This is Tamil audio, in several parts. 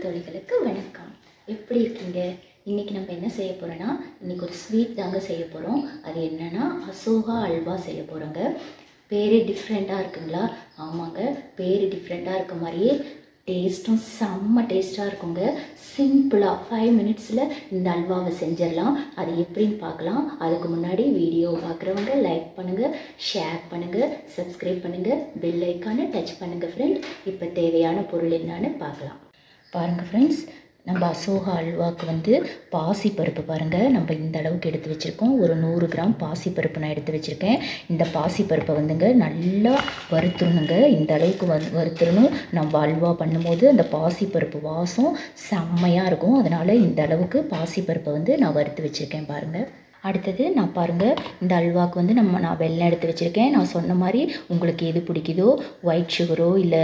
தோழிகளுக்கு வணக்கம் எப்படி இருக்கீங்க இன்றைக்கி நம்ம என்ன செய்ய போகிறோன்னா இன்றைக்கி ஒரு ஸ்வீட் தாங்க செய்ய போகிறோம் அது என்னென்னா அசோகா அல்வா செய்ய போகிறோங்க பேர் டிஃப்ரெண்ட்டாக இருக்குங்களா ஆமாங்க பேர் டிஃப்ரெண்ட்டாக இருக்க மாதிரியே டேஸ்ட்டும் செம்ம டேஸ்ட்டாக இருக்குங்க சிம்பிளாக ஃபைவ் மினிட்ஸில் இந்த அல்வாவை செஞ்சிடலாம் அது எப்படின்னு பார்க்கலாம் அதுக்கு முன்னாடி வீடியோ பார்க்குறவங்க லைக் பண்ணுங்கள் ஷேர் பண்ணுங்கள் சப்ஸ்கிரைப் பண்ணுங்கள் பெல் ஐக்கானை டச் பண்ணுங்கள் ஃப்ரெண்ட் இப்போ தேவையான பொருள் என்னன்னு பார்க்கலாம் பாருங்கள் ஃப்ரெண்ட்ஸ் நம்ம அசோகா அல்வாவுக்கு வந்து பாசி பருப்பு பாருங்கள் நம்ம இந்த அளவுக்கு எடுத்து வச்சுருக்கோம் ஒரு நூறு கிராம் பாசி பருப்பு நான் எடுத்து வச்சுருக்கேன் இந்த பாசி பருப்பை வந்துங்க நல்லா வறுத்துடணுங்க இந்த அளவுக்கு வ வறுத்துடணும் நம்ம அல்வா பண்ணும்போது அந்த பாசி பருப்பு வாசம் செம்மையாக இருக்கும் அதனால் இந்த அளவுக்கு பாசி பருப்பை வந்து நான் வறுத்து வச்சுருக்கேன் பாருங்கள் அடுத்தது நான் பாருங்கள் இந்த அல்வாவுக்கு வந்து நம்ம நான் வெள்ளம் எடுத்து வச்சுருக்கேன் நான் சொன்ன மாதிரி உங்களுக்கு எது பிடிக்குதோ ஒயிட் சுகரோ இல்லை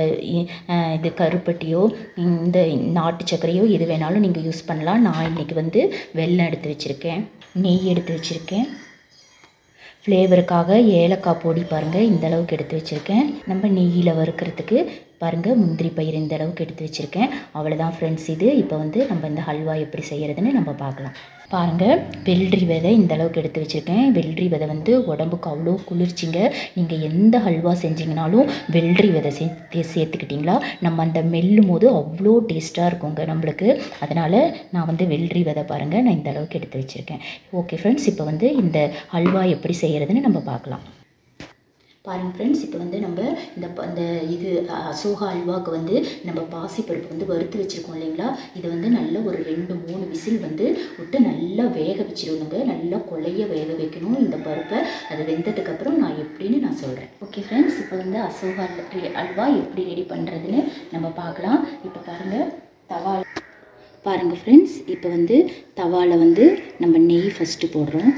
இது கருப்பட்டியோ இந்த நாட்டு சர்க்கரையோ எது வேணாலும் நீங்கள் யூஸ் பண்ணலாம் நான் இன்றைக்கி வந்து வெள்ளம் எடுத்து வச்சுருக்கேன் நெய் எடுத்து வச்சுருக்கேன் ஃப்ளேவருக்காக ஏலக்காய் பொடி பாருங்கள் இந்த அளவுக்கு எடுத்து வச்சுருக்கேன் நம்ம நெய்யில் வறுக்கிறதுக்கு பாருங்கள் முந்திரி பயிர் இந்த அளவுக்கு எடுத்து வச்சுருக்கேன் அவ்வளோதான் ஃப்ரெண்ட்ஸ் இது இப்போ வந்து நம்ம இந்த ஹல்வா எப்படி செய்கிறதுன்னு நம்ம பார்க்கலாம் பாருங்கள் வெள்ளரி விதை இந்த அளவுக்கு எடுத்து வச்சுருக்கேன் வெள்ளரி விதை வந்து உடம்புக்கு அவ்வளோ குளிர்ச்சிங்க நீங்கள் எந்த ஹல்வா செஞ்சீங்கனாலும் வெள்ளரி விதை சேர்த்து சேர்த்துக்கிட்டிங்களா நம்ம அந்த மெல்லும் போது அவ்வளோ டேஸ்ட்டாக இருக்குங்க நம்மளுக்கு அதனால் நான் வந்து வெள்ளரி விதை பாருங்கள் நான் இந்த அளவுக்கு எடுத்து வச்சுருக்கேன் ஓகே ஃப்ரெண்ட்ஸ் இப்போ வந்து இந்த ஹல்வா எப்படி செய்கிறதுன்னு நம்ம பார்க்கலாம் பாருங்கள் ஃப்ரெண்ட்ஸ் இப்போ வந்து நம்ம இந்த ப- இந்த இது அ- அசோகா அல்வாவுக்கு வந்து நம்ம பாசிப்பருப்பு வந்து வறுத்து வச்சுருக்கோம் இல்லைங்களா இதை வந்து நல்ல ஒரு ரெண்டு மூணு விசில் வந்து விட்டு நல்லா வேக வச்சிடணுங்க நல்லா கொலைய வேக வைக்கணும் இந்த பருப்பை அது வெந்ததுக்கப்புறம் நான் எப்படின்னு நான் சொல்கிறேன் ஓகே ஃப்ரெண்ட்ஸ் இப்போ வந்து அசோகா அல்- அல்வா எப்படி ரெடி பண்ணுறதுன்னு நம்ம பார்க்கலாம் இப்போ பாருங்கள் தவா பாருங்கள் ஃப்ரெண்ட்ஸ் இப்போ வந்து தவாவில் வந்து நம்ம நெய் ஃபஸ்ட்டு போடுறோம்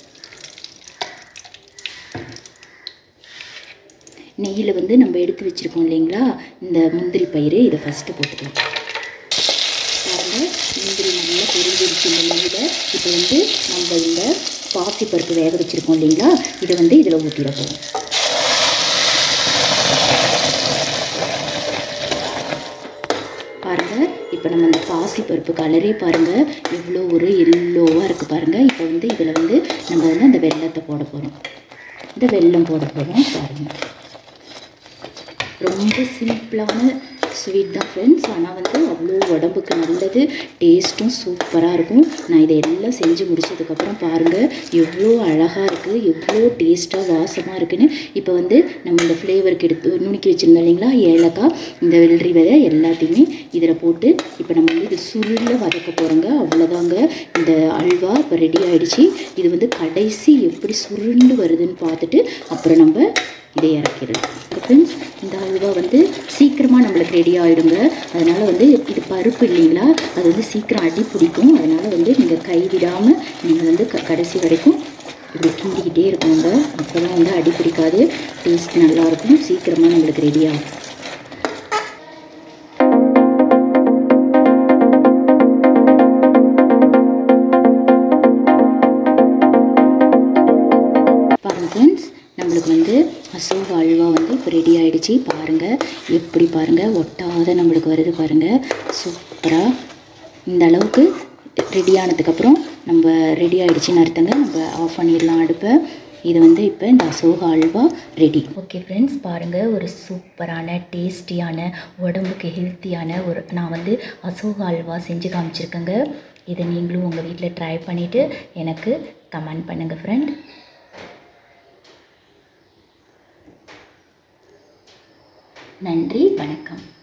நெய்யில் வந்து நம்ம எடுத்து வச்சுருக்கோம் இல்லைங்களா இந்த முந்திரி பயிறு இதை ஃபஸ்ட்டு போட்டுக்கலாம் பாருங்கள் முந்திரி நல்லா பொரிஞ்சிருச்சு இந்த நெய்யில் இப்போ வந்து நம்ம இந்த பாசி பருப்பு வேக வச்சுருக்கோம் இல்லைங்களா இதை வந்து இதில் ஊற்றிட போகிறோம் பாருங்கள் இப்போ நம்ம இந்த பாசி பருப்பு கலரே பாருங்கள் எவ்வளோ ஒரு எல்லோவாக இருக்குது பாருங்கள் இப்போ வந்து இதில் வந்து நம்ம வந்து அந்த வெள்ளத்தை போட போகிறோம் இந்த வெல்லம் போட போகிறோம் பாருங்கள் ரொம்ப சிம்பிளான ஸ்வீட் தான் ஃப்ரெண்ட்ஸ் ஆனால் வந்து அவ்வளோ உடம்புக்கு நல்லது டேஸ்ட்டும் சூப்பராக இருக்கும் நான் இதை எல்லாம் செஞ்சு முடிச்சதுக்கப்புறம் பாருங்கள் எவ்வளோ அழகாக இருக்குது எவ்வளோ டேஸ்ட்டாக வாசமாக இருக்குன்னு இப்போ வந்து நம்ம இந்த ஃப்ளேவருக்கு எடுத்து நுணுக்கி வச்சுருந்தோம் இல்லைங்களா ஏலக்காய் இந்த வெள்ளரி விதை எல்லாத்தையுமே இதில் போட்டு இப்போ நம்ம வந்து இது சுருள வதக்க போகிறோங்க அவ்வளோதாங்க இந்த அல்வா இப்போ ரெடி ஆயிடுச்சு இது வந்து கடைசி எப்படி சுருண்டு வருதுன்னு பார்த்துட்டு அப்புறம் நம்ம இதை இறக்கிடலாம் ஃப்ரெண்ட்ஸ் இந்த அல்வா வந்து சீக்கிரமாக நம்மளுக்கு ரெடி ஆகிடுங்க அதனால் வந்து இது பருப்பு இல்லைங்களா அது வந்து சீக்கிரம் அடி பிடிக்கும் அதனால் வந்து நீங்கள் கைவிடாமல் நீங்கள் வந்து க கடைசி வரைக்கும் இப்படி கிண்டிக்கிட்டே இருக்கணுங்க அப்போ தான் வந்து அடி பிடிக்காது டேஸ்ட் நல்லாயிருக்கும் சீக்கிரமாக நம்மளுக்கு ரெடி ஆகும் பாருங்க ஃப்ரெண்ட்ஸ் நம்மளுக்கு வந்து அசோக அல்வா வந்து இப்போ ரெடி ஆயிடுச்சு பாருங்கள் எப்படி பாருங்கள் ஒட்டாத நம்மளுக்கு வருது பாருங்கள் சூப்பராக இந்த அளவுக்கு ரெடி ஆனதுக்கப்புறம் நம்ம ரெடி ஆயிடுச்சுன்னு அர்த்தங்க நம்ம ஆஃப் பண்ணிடலாம் அடுப்பை இது வந்து இப்போ இந்த Ashoka halwa ready okay friends பாருங்கள் ஒரு சூப்பரான டேஸ்டியான உடம்புக்கு ஹெல்த்தியான ஒரு நான் வந்து அசோக அல்வா செஞ்சு காமிச்சிருக்கேங்க இதை நீங்களும் உங்கள் வீட்டில் ட்ரை பண்ணிவிட்டு எனக்கு கமெண்ட் பண்ணுங்கள் ஃப்ரெண்ட் நன்றி வணக்கம்